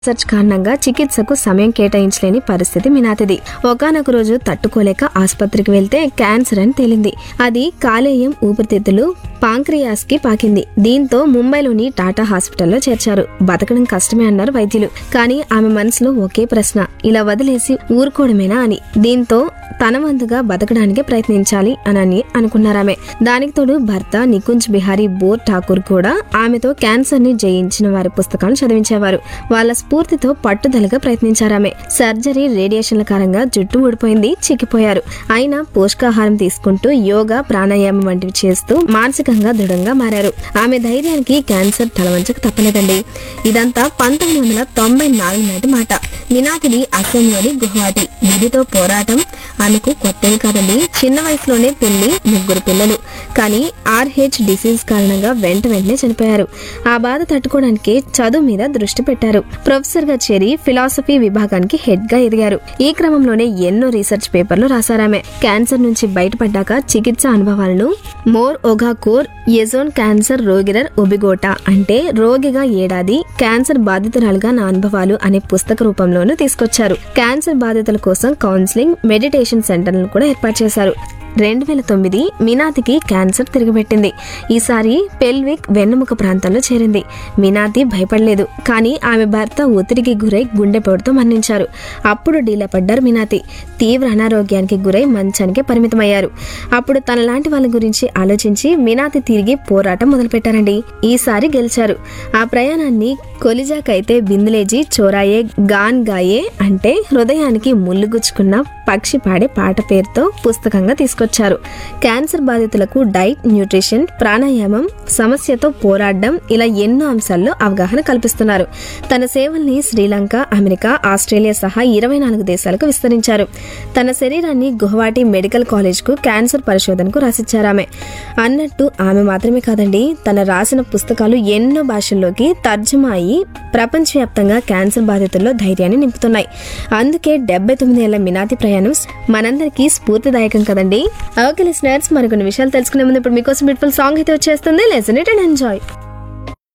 research కారణంగా చికిత్సకు సమయం కేటాయించలేని పరిస్థితి మినాతిది ఒకనొక రోజు తట్టుకోలేక ఆసుపత్రికి వెళ్తే క్యాన్సర్ అని తేలింది అది కాలేయం ఊపిరితిత్తులు పాంక్రియాస్ కి పాకింది దీంతో ముంబైలోని టాటా హాస్పిటల్లో చేర్చారు బతకడం కష్టమే అన్నారు వైద్యులు కానీ ఆమె మనసులో ఒకే ప్రశ్న ఇలా వదిలేసి ఊరుకోవడమేనా అని దీంతో తన వంతుగా బతకడానికి ప్రయత్నించాలి అని అనుకున్నారామె దానికి తోడు భర్త నికుంజ్ బిహారీ బోర్ ఠాకూర్ కూడా ఆమెతో క్యాన్సర్ ని జయించిన వారి పుస్తకాలు చదివించేవారు వాళ్ళ స్ఫూర్తితో పట్టుదలగా ప్రయత్నించారామె సర్జరీ రేడియేషన్ల కారణంగా జుట్టు ఊడిపోయింది చిక్కిపోయారు అయినా పోషకాహారం తీసుకుంటూ యోగా ప్రాణాయామం వంటివి చేస్తూ మానసికంగా దృఢంగా మారారు ఆమె ధైర్యానికి క్యాన్సర్ తలవంచక తప్పలేదండి ఇదంతా పంతొమ్మిది వందల తొంభై నాలుగు నాటి మాట మినాకిది అస్సాంలోని గుహవాటి విధితో పోరాటం ఆమెకు కొత్తవి కాదండి చిన్న వయసులోనే పెళ్లి ముగ్గురు పిల్లలు కానీ ఆర్హెచ్ డిసీజ్ కారణంగా వెంట వెంటనే చనిపోయారు ఆ బాధ తట్టుకోవడానికి చదువు మీద దృష్టి పెట్టారు ప్రొఫెసర్ గా చేరి ఫిలాసఫీ విభాగానికి హెడ్ గా ఎదిగారు ఈ క్రమంలోనే ఎన్నో రీసెర్చ్ పేపర్లు రాశారామె క్యాన్సర్ నుంచి బయటపడ్డాక చికిత్స అనుభవాలను మోర్ ఒగాకోర్ ఎజోన్ క్యాన్సర్ రోగిరర్ ఒబిగోటా అంటే రోగిగా ఏడాది క్యాన్సర్ బాధితురాలుగా నా అనుభవాలు అనే పుస్తక రూపంలోనూ తీసుకొచ్చారు క్యాన్సర్ బాధితుల కోసం కౌన్సిలింగ్ మెడిటేషన్ సెంటర్లను కూడా ఏర్పాటు చేశారు రెండు వేల తొమ్మిది మినాతికి క్యాన్సర్ తిరిగిపెట్టింది ఈసారి పెల్విక్ వెన్నుముక ప్రాంతంలో చేరింది మినాతి భయపడలేదు కానీ ఆమె భర్త ఒత్తిడికి గురై గుండెపోటుతో మరణించారు అప్పుడు డీలా పడ్డారు మినాతి తీవ్ర అనారోగ్యానికి గురై మంచానికి పరిమితమయ్యారు అప్పుడు తనలాంటి వాళ్ళ గురించి ఆలోచించి మినాతి తిరిగి పోరాటం మొదలుపెట్టారండి ఈసారి గెలిచారు ఆ ప్రయాణాన్ని కొలిజాకైతే బిందులేజీ చోరాయే గాన్ గాయే అంటే హృదయానికి ముళ్ళు గుచ్చుకున్న పక్షి పాడే పాట పేరుతో పుస్తకంగా తీసుకొచ్చారు క్యాన్సర్ బాధితులకు డైట్ న్యూట్రిషన్ ప్రాణాయామం సమస్యతో పోరాడడం ఇలా ఎన్నో అంశాల్లో అవగాహన కల్పిస్తున్నారు తన సేవల్ని శ్రీలంక అమెరికా ఆస్ట్రేలియా సహా ఇరవై నాలుగు దేశాలకు విస్తరించారు తన శరీరాన్ని గుహవాటి మెడికల్ కాలేజ్ కు క్యాన్సర్ పరిశోధనకు రాసిచ్చారు ఆమె అన్నట్టు ఆమె మాత్రమే కాదండి తన రాసిన పుస్తకాలు ఎన్నో భాషల్లోకి తర్జుమా అయి ప్రపంచవ్యాప్తంగా క్యాన్సర్ బాధితుల్లో ధైర్యాన్ని నింపుతున్నాయి అందుకే డెబ్బై తొమ్మిది ఏళ్ల మినాతి ప్రయాణం మనందరికీ స్ఫూర్తిదాయకం కదండి ఓకే లిసనర్స్ మరికొన్ని విషయాలు తెలుసుకునే ముందు ఇప్పుడు మీకోసం బ్యూటిఫుల్ సాంగ్ అయితే వచ్చేస్తుంది లెసన్ ఇట్ అండ్ ఎంజాయ్